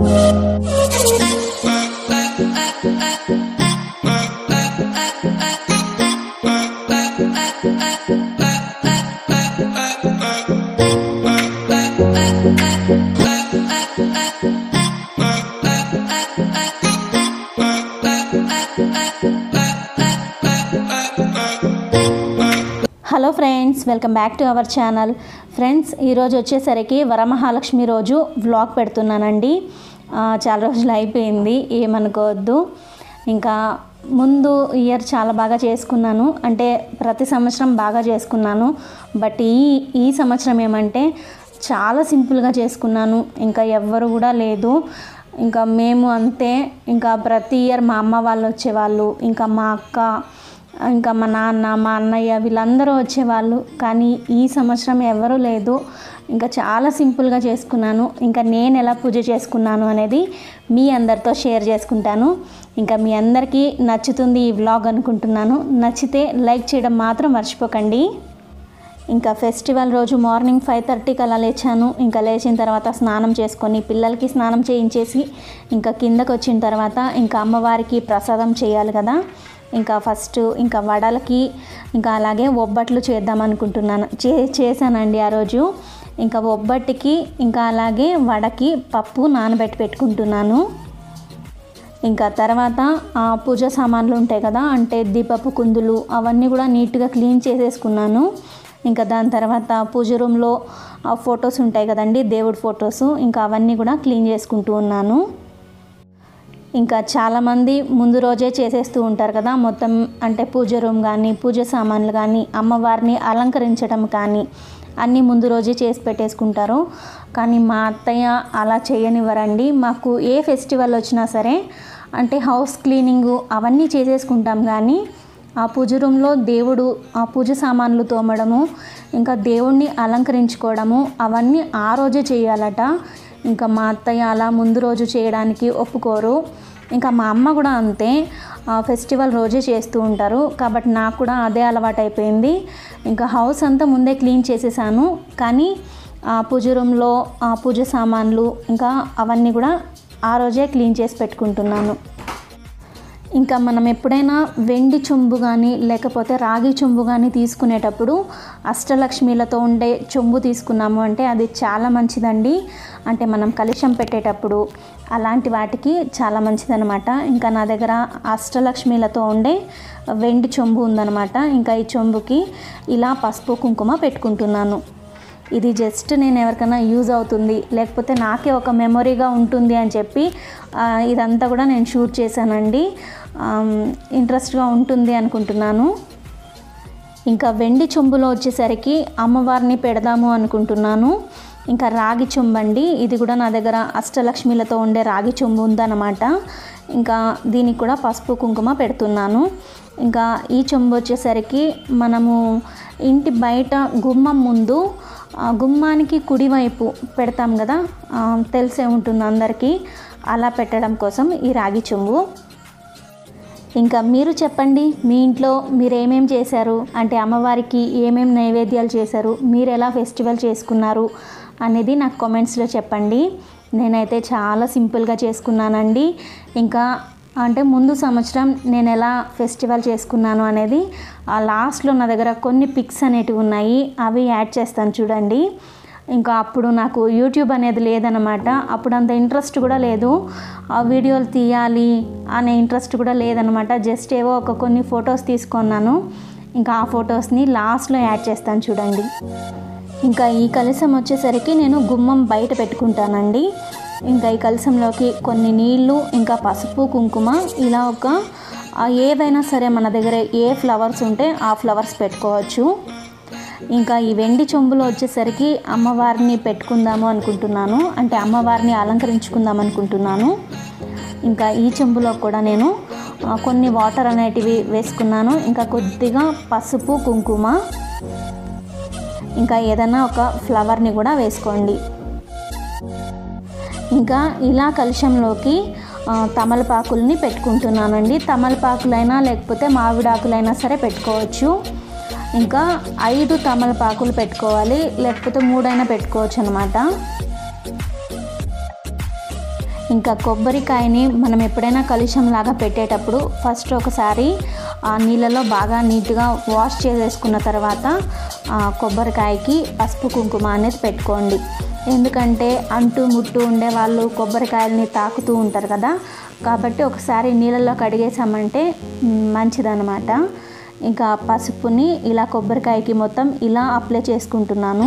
Hello friends welcome back to our channel friends ఈరోజు వచ్చేసరికి వరమహాలక్ష్మి రోజు వ్లాగ్ పెడుతున్నానండి ఆ, చాలా రోజులు అయిపోయింది ఏమనుకోవద్దు ఇంకా ముందు ఇయర్ చాలా బాగా చేసుకున్నాను అంటే ప్రతి సంవత్సరం బాగా చేసుకున్నాను బట్ ఈ ఈ సంవత్సరం ఏమంటే చాలా సింపుల్గా చేసుకున్నాను ఇంకా ఎవ్వరు కూడా లేదు ఇంకా మేము అంతే ఇంకా ప్రతి ఇయర్ మా అమ్మ వాళ్ళు వచ్చేవాళ్ళు ఇంకా మా అక్క ఇంకా మా నాన్న మా అన్నయ్య వీళ్ళందరూ వచ్చేవాళ్ళు కానీ ఈ సంవత్సరం ఎవరూ లేదు ఇంకా చాలా సింపుల్గా చేసుకున్నాను ఇంకా నేను ఎలా పూజ చేసుకున్నాను అనేది మీ అందరితో షేర్ చేసుకుంటాను ఇంకా మీ అందరికీ నచ్చుతుంది ఈ వ్లాగ్ అనుకుంటున్నాను నచ్చితే లైక్ చేయడం మాత్రం మర్చిపోకండి ఇంకా ఫెస్టివల్ రోజు మార్నింగ్ ఫైవ్ థర్టీకి అలా లేచాను ఇంకా లేచిన తర్వాత స్నానం చేసుకొని పిల్లలకి స్నానం చేయించేసి ఇంకా కిందకు వచ్చిన తర్వాత ఇంకా అమ్మవారికి ప్రసాదం చేయాలి కదా ఇంకా ఫస్ట్ ఇంకా వడలకి ఇంకా అలాగే ఒబ్బట్లు చేద్దాం అనుకుంటున్నాను చే చేశానండి ఆ రోజు ఇంకా ఒబ్బట్టుకి ఇంకా అలాగే వడకి పప్పు నానబెట్టి పెట్టుకుంటున్నాను ఇంకా తర్వాత ఆ పూజ సామాన్లు ఉంటాయి కదా అంటే దీపపు కుందులు అవన్నీ కూడా నీట్గా క్లీన్ చేసేసుకున్నాను ఇంకా దాని తర్వాత పూజ రూమ్లో ఆ ఫొటోస్ ఉంటాయి కదండి దేవుడి ఫొటోస్ ఇంకా అవన్నీ కూడా క్లీన్ చేసుకుంటూ ఉన్నాను ఇంకా చాలామంది ముందు రోజే చేసేస్తూ ఉంటారు కదా మొత్తం అంటే పూజ రూమ్ కానీ పూజ సామాన్లు కానీ అమ్మవారిని అలంకరించడం కానీ అన్నీ ముందు రోజే చేసి పెట్టేసుకుంటారు కానీ మా అత్తయ్య అలా చేయనివ్వరండి మాకు ఏ ఫెస్టివల్ వచ్చినా సరే అంటే హౌస్ క్లీనింగు అవన్నీ చేసేసుకుంటాం కానీ ఆ పూజ రూమ్లో దేవుడు ఆ పూజ సామాన్లు తోమడము ఇంకా దేవుణ్ణి అలంకరించుకోవడము అవన్నీ ఆ రోజే చేయాలట ఇంకా మా అత్తయ్య అలా ముందు రోజు చేయడానికి ఒప్పుకోరు ఇంకా మా అమ్మ కూడా అంతే ఆ ఫెస్టివల్ రోజే చేస్తూ ఉంటారు కాబట్టి నాకు కూడా అదే అలవాటు అయిపోయింది ఇంకా హౌస్ అంతా ముందే క్లీన్ చేసేసాను కానీ ఆ పూజ రూమ్లో ఆ పూజ సామాన్లు ఇంకా అవన్నీ కూడా ఆ రోజే క్లీన్ చేసి పెట్టుకుంటున్నాను ఇంకా మనం ఎప్పుడైనా వెండి చెంబు కానీ లేకపోతే రాగి చెంబు కానీ తీసుకునేటప్పుడు అష్టలక్ష్మిలతో ఉండే చెంబు తీసుకున్నాము అంటే అది చాలా మంచిదండి అంటే మనం కలుషం పెట్టేటప్పుడు అలాంటి వాటికి చాలా మంచిదనమాట ఇంకా నా దగ్గర అష్టలక్ష్మిలతో ఉండే వెండి చెంబు ఉందనమాట ఇంకా ఈ చెంబుకి ఇలా పసుపు కుంకుమ పెట్టుకుంటున్నాను ఇది జస్ట్ నేను ఎవరికైనా యూజ్ అవుతుంది లేకపోతే నాకే ఒక మెమొరీగా ఉంటుంది అని చెప్పి ఆ, ఇదంతా కూడా నేను షూట్ చేశానండి ఇంట్రెస్ట్గా ఉంటుంది అనుకుంటున్నాను ఇంకా వెండి చెంబులో వచ్చేసరికి అమ్మవారిని పెడదాము అనుకుంటున్నాను ఇంకా రాగి చెంబు అండి ఇది కూడా నా దగ్గర అష్టలక్ష్మిలతో ఉండే రాగి చెంబు ఉందన్నమాట ఇంకా దీనికి కూడా పసుపు కుంకుమ పెడుతున్నాను ఇంకా ఈ చెంబు వచ్చేసరికి మనము ఇంటి బయట గుమ్మం ముందు ఆ గుమ్మానికి కుడివైపు పెడతాం కదా ఆ, తెలిసే ఉంటుంది అందరికీ అలా పెట్టడం కోసం ఈ రాగి చెంబు ఇంకా మీరు చెప్పండి మీ ఇంట్లో మీరు ఏమేం చేశారు అంటే అమ్మవారికి ఏమేం నైవేద్యాలు చేశారు మీరు ఎలా ఫెస్టివల్ చేసుకున్నారు అనేది నాకు కామెంట్స్లో చెప్పండి నేనైతే చాలా సింపుల్గా చేసుకున్నానండి ఇంకా అంటే ముందు సంవత్సరం నేను ఎలా ఫెస్టివల్ చేసుకున్నాను అనేది ఆ లాస్ట్లో నా దగ్గర కొన్ని పిక్స్ అనేటివి ఉన్నాయి అవి యాడ్ చేస్తాను చూడండి ఇంకా అప్పుడు నాకు యూట్యూబ్ అనేది లేదనమాట అప్పుడు అంత ఇంట్రెస్ట్ కూడా లేదు ఆ వీడియోలు తీయాలి అనే ఇంట్రెస్ట్ కూడా లేదనమాట జస్ట్ ఏవో ఒక కొన్ని ఫొటోస్ తీసుకున్నాను ఇంకా ఆ ఫొటోస్ని లాస్ట్లో యాడ్ చేస్తాను చూడండి ఇంకా ఈ కలశం వచ్చేసరికి నేను గుమ్మం బయట పెట్టుకుంటానండి ఇంకా ఈ కలశంలోకి కొన్ని నీళ్ళు ఇంకా పసుపు కుంకుమ ఇలా ఒక ఆ ఏవైనా సరే మన దగ్గర ఏ ఫ్లవర్స్ ఉంటే ఆ ఫ్లవర్స్ పెట్టుకోవచ్చు ఇంకా ఈ వెండి చెంబులో వచ్చేసరికి అమ్మవారిని పెట్టుకుందాము అనుకుంటున్నాను అంటే అమ్మవారిని అలంకరించుకుందాం అనుకుంటున్నాను ఇంకా ఈ చెంబులో కూడా నేను ఆ, కొన్ని వాటర్ అనేటివి వేసుకున్నాను ఇంకా కొద్దిగా పసుపు కుంకుమ ఇంకా ఏదైనా ఒక ఫ్లవర్ని కూడా వేసుకోండి ఇంకా ఇలా కలుషంలోకి ఆ, తమలపాకుల్ని పెట్టుకుంటున్నానండి తమలపాకులైనా లేకపోతే మామిడాకులైనా సరే పెట్టుకోవచ్చు ఇంకా ఐదు తమలపాకులు పెట్టుకోవాలి లేకపోతే మూడైనా పెట్టుకోవచ్చు అనమాట ఇంకా కొబ్బరికాయని మనం ఎప్పుడైనా కలుషంలాగా పెట్టేటప్పుడు ఫస్ట్ ఒకసారి ఆ నీళ్ళలో బాగా నీట్గా వాష్ చేసేసుకున్న తర్వాత ఆ కొబ్బరికాయకి పసుపు కుంకుమ అనేది పెట్టుకోండి ఎందుకంటే అంటు ముట్టు ఉండే వాళ్ళు కొబ్బరికాయలని తాకుతూ ఉంటారు కదా కాబట్టి ఒకసారి నీళ్ళలో కడిగేసామంటే మ్, మంచిదన్నమాట ఇంకా పసుపుని ఇలా కొబ్బరికాయకి మొత్తం ఇలా అప్లై చేసుకుంటున్నాను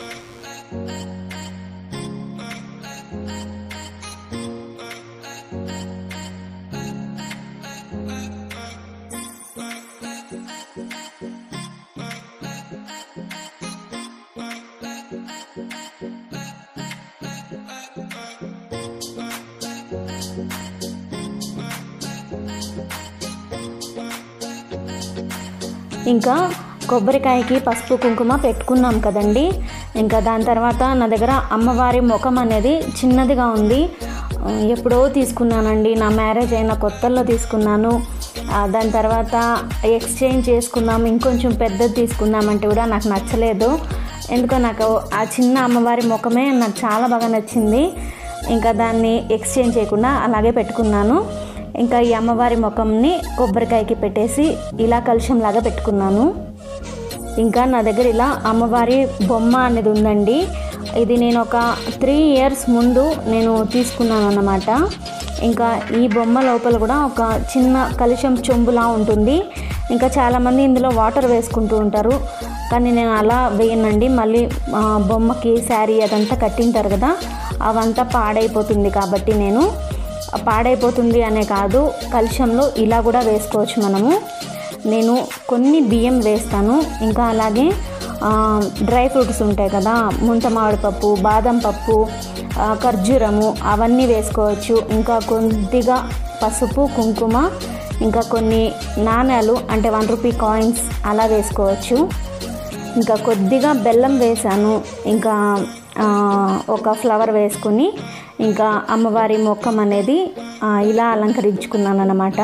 ఇంకా కొబ్బరికాయకి పసుపు కుంకుమ పెట్టుకున్నాం కదండి ఇంకా దాని తర్వాత నా దగ్గర అమ్మవారి ముఖం అనేది చిన్నదిగా ఉంది ఆ, ఎప్పుడో తీసుకున్నానండి నా మ్యారేజ్ అయిన కొత్తల్లో తీసుకున్నాను ఆ, దాని తర్వాత ఎక్స్చేంజ్ చేసుకుందాం ఇంకొంచెం పెద్దది తీసుకుందామంటే కూడా నాకు నచ్చలేదు ఎందుకో నాకు ఆ చిన్న అమ్మవారి ముఖమే నాకు చాలా బాగా నచ్చింది ఇంకా దాన్ని ఎక్స్చేంజ్ చేయకుండా అలాగే పెట్టుకున్నాను ఇంకా ఈ అమ్మవారి ముఖంని కొబ్బరికాయకి పెట్టేసి ఇలా కలుషంలాగా పెట్టుకున్నాను ఇంకా నా దగ్గర ఇలా అమ్మవారి బొమ్మ అనేది ఉందండి ఇది నేను ఒక త్రీ ఇయర్స్ ముందు నేను తీసుకున్నాను అన్నమాట ఇంకా ఈ బొమ్మ లోపల కూడా ఒక చిన్న కలుషం చెంబులా ఉంటుంది ఇంకా చాలామంది ఇందులో వాటర్ వేసుకుంటూ ఉంటారు కానీ నేను అలా వేయనండి మళ్ళీ ఆ, బొమ్మకి శారీ అదంతా కట్టింటారు కదా అవంతా పాడైపోతుంది కాబట్టి నేను పాడైపోతుంది అనే కాదు కలుషంలో ఇలా కూడా వేసుకోవచ్చు మనము నేను కొన్ని బియ్యం వేస్తాను ఇంకా అలాగే ఆ, డ్రై ఫ్రూట్స్ ఉంటాయి కదా ముంత మామిడి పప్పు బాదం పప్పు ఆ, ఖర్జూరము అవన్నీ వేసుకోవచ్చు ఇంకా కొద్దిగా పసుపు కుంకుమ ఇంకా కొన్ని నాణ్యాలు అంటే వన్ రూపీ కాయిన్స్ అలా వేసుకోవచ్చు ఇంకా కొద్దిగా బెల్లం వేసాను ఇంకా ఆ, ఒక ఫ్లవర్ వేసుకుని ఇంకా అమ్మవారి ముఖం అనేది ఆ, ఇలా అలంకరించుకున్నాను అన్నమాట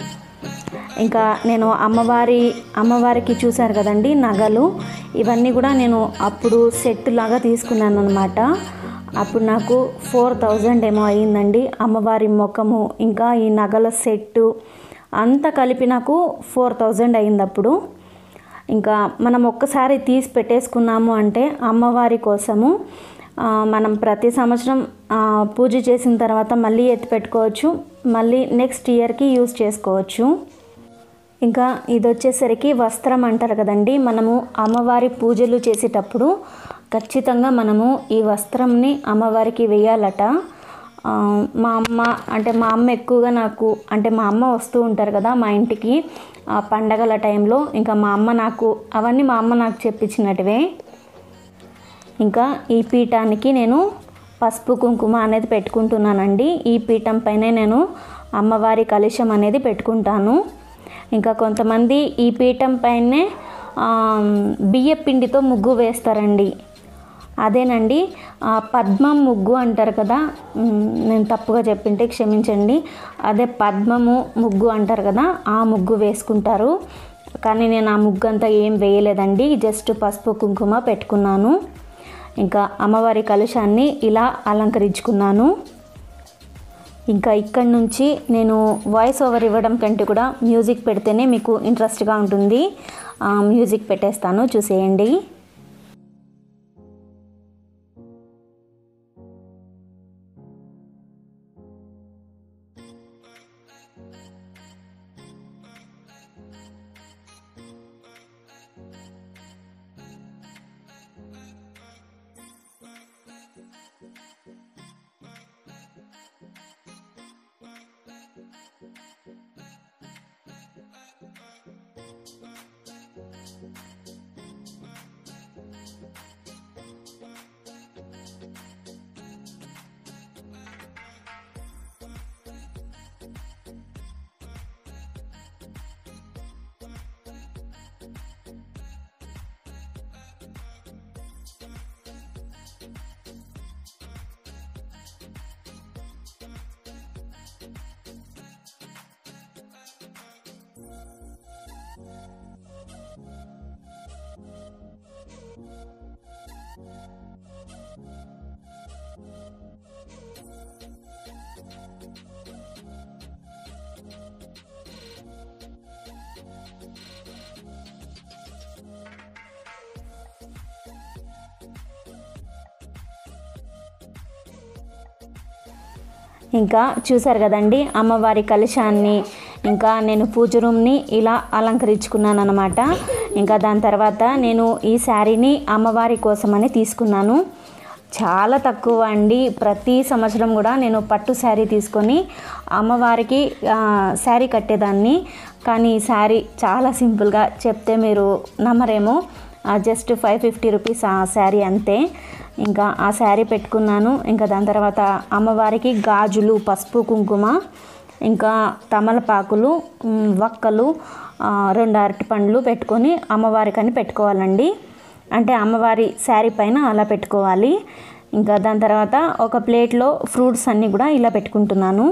ఇంకా నేను అమ్మవారి అమ్మవారికి చూశారు కదండి నగలు ఇవన్నీ కూడా నేను అప్పుడు సెట్ లాగా తీసుకున్నాను అనమాట అప్పుడు నాకు ఫోర్ థౌజండ్ ఏమో అయ్యిందండి అమ్మవారి ముఖము ఇంకా ఈ నగల సెట్టు అంతా కలిపి నాకు ఫోర్ థౌజండ్ అయింది అప్పుడు ఇంకా మనం ఒక్కసారి తీసి పెట్టేసుకున్నాము అంటే అమ్మవారి కోసము ఆ, మనం ప్రతి సంవత్సరం ఆ, పూజ చేసిన తర్వాత మళ్ళీ ఎత్తి పెట్టుకోవచ్చు మళ్ళీ నెక్స్ట్ ఇయర్కి యూస్ చేసుకోవచ్చు ఇంకా ఇది వచ్చేసరికి వస్త్రం అంటారు కదండి మనము అమ్మవారి పూజలు చేసేటప్పుడు ఖచ్చితంగా మనము ఈ వస్త్రంని అమ్మవారికి వేయాలట ఆ, మా అమ్మ అంటే మా అమ్మ ఎక్కువగా నాకు అంటే మా అమ్మ వస్తూ ఉంటారు కదా మా ఇంటికి ఆ పండగల టైంలో ఇంకా మా అమ్మ నాకు అవన్నీ మా అమ్మ నాకు చెప్పించినటివే ఇంకా ఈ పీఠానికి నేను పసుపు కుంకుమ అనేది పెట్టుకుంటున్నానండి ఈ పీఠం పైనే నేను అమ్మవారి కలుషం అనేది పెట్టుకుంటాను ఇంకా కొంతమంది ఈ పీఠం పైనే ఆ, బియ్య పిండితో ముగ్గు వేస్తారండి అదేనండి ఆ, పద్మం ముగ్గు అంటారు కదా మ్, నేను తప్పుగా చెప్పింటే క్షమించండి అదే పద్మము ముగ్గు అంటారు కదా ఆ ముగ్గు వేసుకుంటారు కానీ నేను ఆ ముగ్గు అంతా ఏం వేయలేదండి జస్ట్ పసుపు కుంకుమ పెట్టుకున్నాను ఇంకా అమ్మవారి కలుషాన్ని ఇలా అలంకరించుకున్నాను ఇంకా ఇక్కడి నుంచి నేను వాయిస్ ఓవర్ ఇవ్వడం కంటే కూడా మ్యూజిక్ పెడితేనే మీకు ఇంట్రెస్ట్గా ఉంటుంది ఆ, మ్యూజిక్ పెట్టేస్తాను చూసేయండి ఇంకా చూసారు కదండి అమ్మవారి కలశాన్ని ఇంకా నేను పూజ రూమ్ని ఇలా అలంకరించుకున్నాను అనమాట ఇంకా దాని తర్వాత నేను ఈ శారీని అమ్మవారి కోసమని తీసుకున్నాను చాలా తక్కువ అండి ప్రతి సంవత్సరం కూడా నేను పట్టు శారీ తీసుకొని అమ్మవారికి ఆ, శారీ కట్టేదాన్ని కానీ ఈ శారీ చాలా సింపుల్గా చెప్తే మీరు నమ్మరేమో జస్ట్ ఫైవ్ ఫిఫ్టీ రూపీస్ ఆ శారీ అంతే ఇంకా ఆ శారీ పెట్టుకున్నాను ఇంకా దాని తర్వాత అమ్మవారికి గాజులు పసుపు కుంకుమ ఇంకా తమలపాకులు ఉమ్, వక్కలు ఆ, రెండు అరటి పండ్లు పెట్టుకొని అమ్మవారికని పెట్టుకోవాలండి అంటే అమ్మవారి శారీ పైన అలా పెట్టుకోవాలి ఇంకా దాని తర్వాత ఒక ప్లేట్లో ఫ్రూట్స్ అన్నీ కూడా ఇలా పెట్టుకుంటున్నాను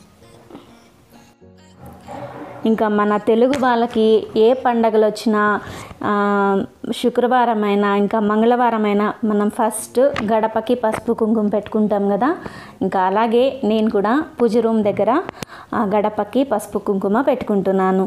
ఇంకా మన తెలుగు వాళ్ళకి ఏ పండగలు వచ్చినా ఆ, శుక్రవారం అయినా ఇంకా మంగళవారం అయినా మనం ఫస్ట్ గడపకి పసుపు కుంకుమ పెట్టుకుంటాం కదా ఇంకా అలాగే నేను కూడా పూజ రూమ్ దగ్గర ఆ గడపకి పసుపు కుంకుమ పెట్టుకుంటున్నాను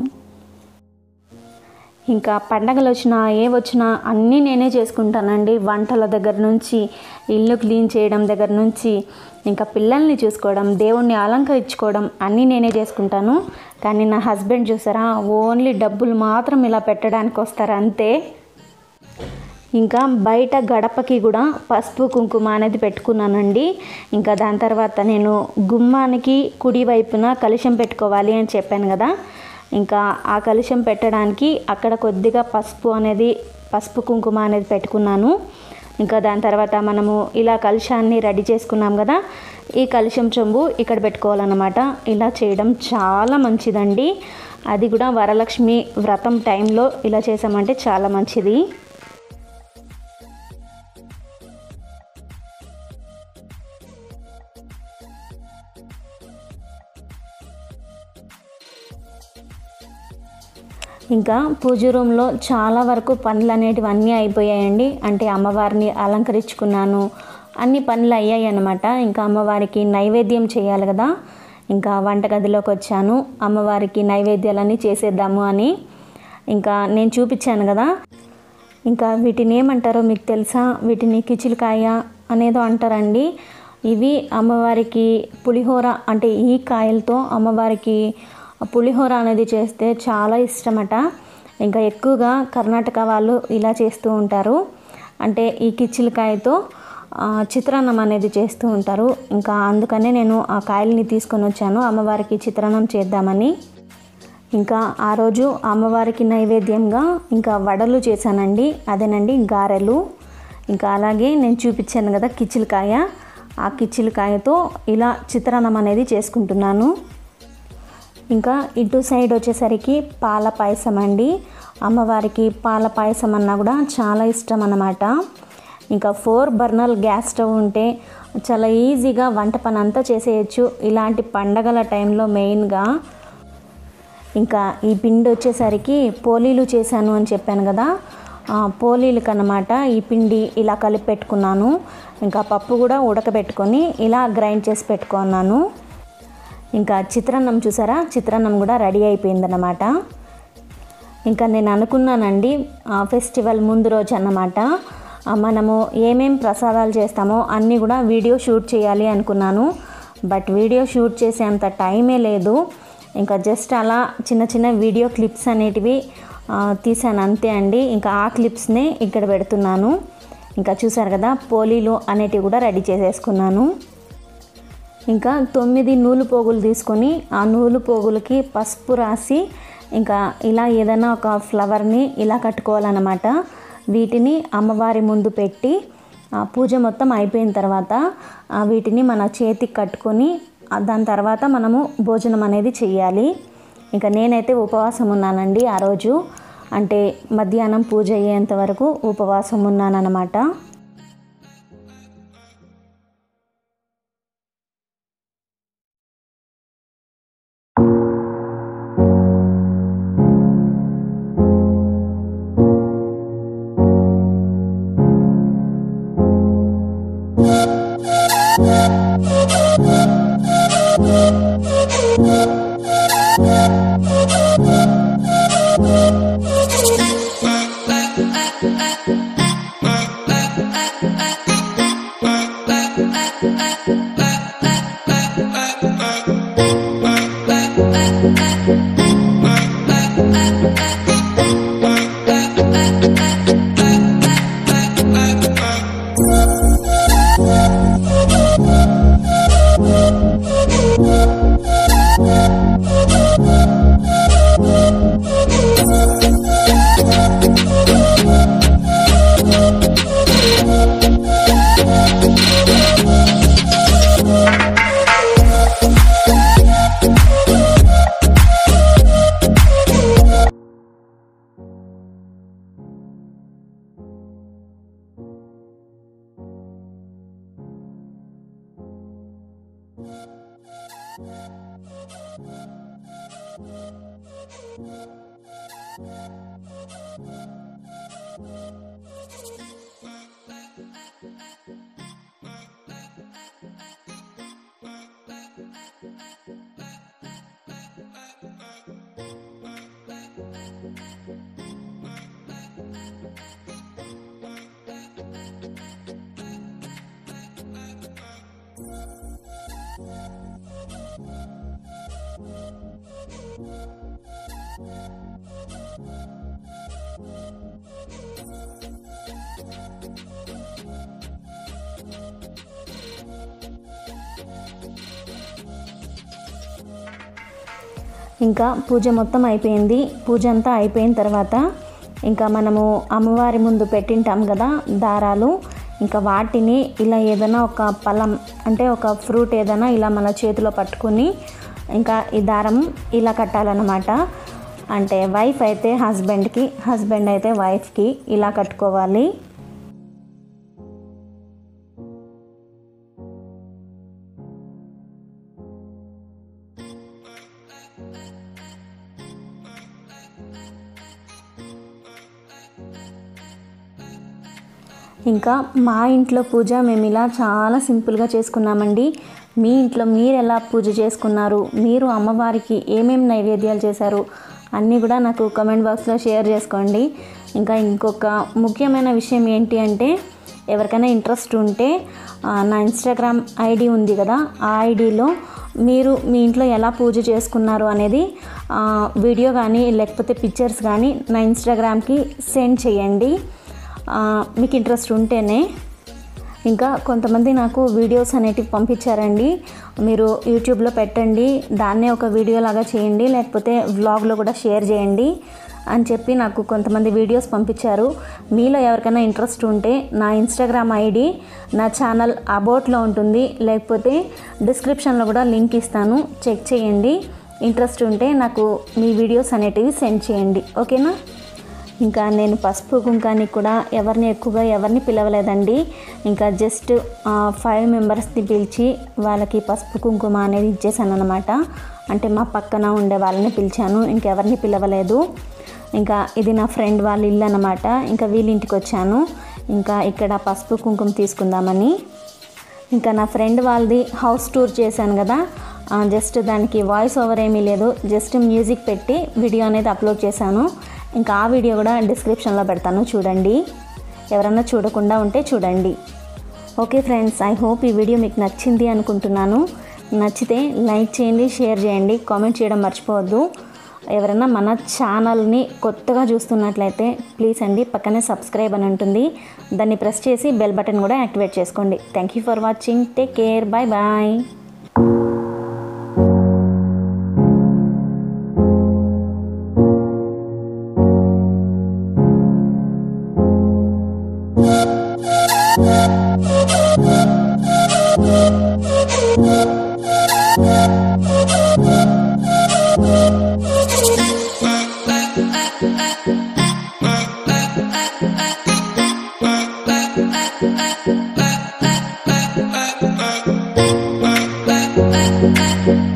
ఇంకా పండగలు వచ్చినా ఏ వచ్చినా అన్నీ నేనే చేసుకుంటానండి వంటల దగ్గర నుంచి ఇల్లు క్లీన్ చేయడం దగ్గర నుంచి ఇంకా పిల్లల్ని చూసుకోవడం దేవుణ్ణి అలంకరించుకోవడం అన్నీ నేనే చేసుకుంటాను కానీ నా హస్బెండ్ చూసారా ఓన్లీ డబ్బులు మాత్రం ఇలా పెట్టడానికి వస్తారు అంతే ఇంకా బయట గడపకి కూడా పసుపు కుంకుమ అనేది పెట్టుకున్నానండి ఇంకా దాని తర్వాత నేను గుమ్మానికి కుడి వైపున కలుషం పెట్టుకోవాలి అని చెప్పాను కదా ఇంకా ఆ కలుషం పెట్టడానికి అక్కడ కొద్దిగా పసుపు అనేది పసుపు కుంకుమ అనేది పెట్టుకున్నాను ఇంకా దాని తర్వాత మనము ఇలా కలుషాన్ని రెడీ చేసుకున్నాం కదా ఈ కలుషం చెంబు ఇక్కడ పెట్టుకోవాలన్నమాట ఇలా చేయడం చాలా మంచిదండి అది కూడా వరలక్ష్మి వ్రతం టైంలో ఇలా చేసామంటే చాలా మంచిది ఇంకా పూజ రూమ్లో చాలా వరకు పనులు అనేటివి అన్నీ అయిపోయాయండి అంటే అమ్మవారిని అలంకరించుకున్నాను అన్ని పనులు అయ్యాయి అనమాట ఇంకా అమ్మవారికి నైవేద్యం చేయాలి కదా ఇంకా వంటగదిలోకి వచ్చాను అమ్మవారికి నైవేద్యాలన్నీ చేసేద్దాము అని ఇంకా నేను చూపించాను కదా ఇంకా వీటిని ఏమంటారో మీకు తెలుసా వీటిని కిచిలికాయ అనేదో అంటారండి ఇవి అమ్మవారికి పులిహోర అంటే ఈ కాయలతో అమ్మవారికి పులిహోర అనేది చేస్తే చాలా ఇష్టమట ఇంకా ఎక్కువగా కర్ణాటక వాళ్ళు ఇలా చేస్తూ ఉంటారు అంటే ఈ కిచిలికాయతో ఆ, చిత్రాన్నం అనేది చేస్తూ ఉంటారు ఇంకా అందుకనే నేను ఆ కాయల్ని తీసుకొని వచ్చాను అమ్మవారికి చిత్రాన్నం చేద్దామని ఇంకా ఆ రోజు అమ్మవారికి నైవేద్యంగా ఇంకా వడలు చేశానండి అదేనండి గారెలు ఇంకా అలాగే నేను చూపించాను కదా కిచిలికాయ ఆ కిచిలికాయతో ఇలా చిత్రాన్నం అనేది చేసుకుంటున్నాను ఇంకా ఇటు సైడ్ వచ్చేసరికి పాల పాయసం అండి అమ్మవారికి పాల పాయసం అన్నా కూడా చాలా ఇష్టం అన్నమాట ఇంకా ఫోర్ బర్నర్ గ్యాస్ స్టవ్ ఉంటే చాలా ఈజీగా వంట పని అంతా చేసేయచ్చు ఇలాంటి పండగల టైంలో మెయిన్గా ఇంకా ఈ పిండి వచ్చేసరికి పోలీలు చేశాను అని చెప్పాను కదా ఆ పోలీలకు అన్నమాట ఈ పిండి ఇలా కలిపి పెట్టుకున్నాను ఇంకా పప్పు కూడా ఉడకబెట్టుకొని ఇలా గ్రైండ్ చేసి పెట్టుకున్నాను ఇంకా చిత్రాన్నం చూసారా చిత్రాన్నం కూడా రెడీ అయిపోయిందన్నమాట ఇంకా నేను అనుకున్నానండి ఆ ఫెస్టివల్ ముందు రోజు అన్నమాట ఆ మనము ఏమేం ప్రసాదాలు చేస్తామో అన్నీ కూడా వీడియో షూట్ చేయాలి అనుకున్నాను బట్ వీడియో షూట్ చేసేంత టైమే లేదు ఇంకా జస్ట్ అలా చిన్న చిన్న వీడియో క్లిప్స్ అనేటివి ఆ, తీసాను అంతే అండి ఇంకా ఆ క్లిప్స్నే ఇక్కడ పెడుతున్నాను ఇంకా చూసారు కదా పోలీలు అనేటివి కూడా రెడీ చేసేసుకున్నాను ఇంకా తొమ్మిది నూలు పోగులు తీసుకొని ఆ నూలు పోగులకి పసుపు రాసి ఇంకా ఇలా ఏదైనా ఒక ఫ్లవర్ని ఇలా కట్టుకోవాలన్నమాట వీటిని అమ్మవారి ముందు పెట్టి ఆ పూజ మొత్తం అయిపోయిన తర్వాత ఆ వీటిని మన చేతికి కట్టుకొని ఆ దాని తర్వాత మనము భోజనం అనేది చెయ్యాలి ఇంకా నేనైతే ఉపవాసం ఉన్నానండి ఆ రోజు అంటే మధ్యాహ్నం పూజ అయ్యేంత వరకు ఉపవాసం ఉన్నానన్నమాట Thank you. ఇంకా పూజ మొత్తం అయిపోయింది పూజ అంతా అయిపోయిన తర్వాత ఇంకా మనము అమ్మవారి ముందు పెట్టింటాం కదా దారాలు ఇంకా వాటిని ఇలా ఏదైనా ఒక పళ్ళం అంటే ఒక ఫ్రూట్ ఏదైనా ఇలా మన చేతిలో పట్టుకుని ఇంకా ఈ దారం ఇలా కట్టాలన్నమాట అంటే వైఫ్ అయితే హస్బెండ్కి హస్బెండ్ అయితే వైఫ్కి ఇలా కట్టుకోవాలి ఇంకా మా ఇంట్లో పూజ మేము ఇలా చాలా సింపుల్గా చేసుకున్నామండి మీ ఇంట్లో మీరు ఎలా పూజ చేసుకున్నారు మీరు అమ్మవారికి ఏమేమి నైవేద్యాలు చేశారు అన్నీ కూడా నాకు కమెంట్ బాక్స్లో షేర్ చేసుకోండి ఇంకా ఇంకొక ముఖ్యమైన విషయం ఏంటి అంటే ఎవరికైనా ఇంట్రెస్ట్ ఉంటే ఆ, నా ఇన్స్టాగ్రామ్ ఐడి ఉంది కదా ఆ ఐడిలో మీరు మీ ఇంట్లో ఎలా పూజ చేసుకున్నారు అనేది ఆ, వీడియో కానీ లేకపోతే పిక్చర్స్ కానీ నా ఇన్స్టాగ్రామ్కి సెండ్ చేయండి ఆ, మీకు ఇంట్రెస్ట్ ఉంటేనే ఇంకా కొంతమంది నాకు వీడియోస్ అనేటివి పంపించారండి మీరు యూట్యూబ్లో పెట్టండి దాన్నే ఒక వీడియో లాగా చేయండి లేకపోతే వ్లాగ్లో కూడా షేర్ చేయండి అని చెప్పి నాకు కొంతమంది వీడియోస్ పంపించారు మీలో ఎవరికైనా ఇంట్రెస్ట్ ఉంటే నా ఇన్స్టాగ్రామ్ ఐడి నా ఛానల్ అబౌట్లో ఉంటుంది లేకపోతే డిస్క్రిప్షన్లో కూడా లింక్ ఇస్తాను చెక్ చేయండి ఇంట్రెస్ట్ ఉంటే నాకు మీ వీడియోస్ అనేటివి సెండ్ చేయండి ఓకేనా ఇంకా నేను పసుపు కుంకానికి కూడా ఎవరిని ఎక్కువగా ఎవరిని పిలవలేదండి ఇంకా జస్ట్ ఫైవ్ మెంబర్స్ని పిలిచి వాళ్ళకి పసుపు కుంకుమ అనేది ఇచ్చేసాను అనమాట అంటే మా పక్కన ఉండే వాళ్ళని పిలిచాను ఇంకెవరిని పిలవలేదు ఇంకా ఇది నా ఫ్రెండ్ వాళ్ళ ఇల్లు అనమాట ఇంకా వీళ్ళ ఇంటికి వచ్చాను ఇంకా ఇక్కడ పసుపు కుంకుమ తీసుకుందామని ఇంకా నా ఫ్రెండ్ వాళ్ళది హౌస్ టూర్ చేశాను కదా ఆ, జస్ట్ దానికి వాయిస్ ఓవర్ ఏమీ లేదు జస్ట్ మ్యూజిక్ పెట్టి వీడియో అనేది అప్లోడ్ చేశాను ఇంకా ఆ వీడియో కూడా డిస్క్రిప్షన్లో పెడతాను చూడండి ఎవరన్నా చూడకుండా ఉంటే చూడండి ఓకే ఫ్రెండ్స్ ఐ హోప్ ఈ వీడియో మీకు నచ్చింది అనుకుంటున్నాను నచ్చితే లైక్ చేయండి షేర్ చేయండి కామెంట్ చేయడం మర్చిపోవద్దు ఎవరైనా మన ఛానల్ని కొత్తగా చూస్తున్నట్లయితే ప్లీజ్ అండి పక్కనే సబ్స్క్రైబ్ అని ఉంటుంది దాన్ని ప్రెస్ చేసి బెల్ బటన్ కూడా యాక్టివేట్ చేసుకోండి thank you for watching take care bye bye Thank you.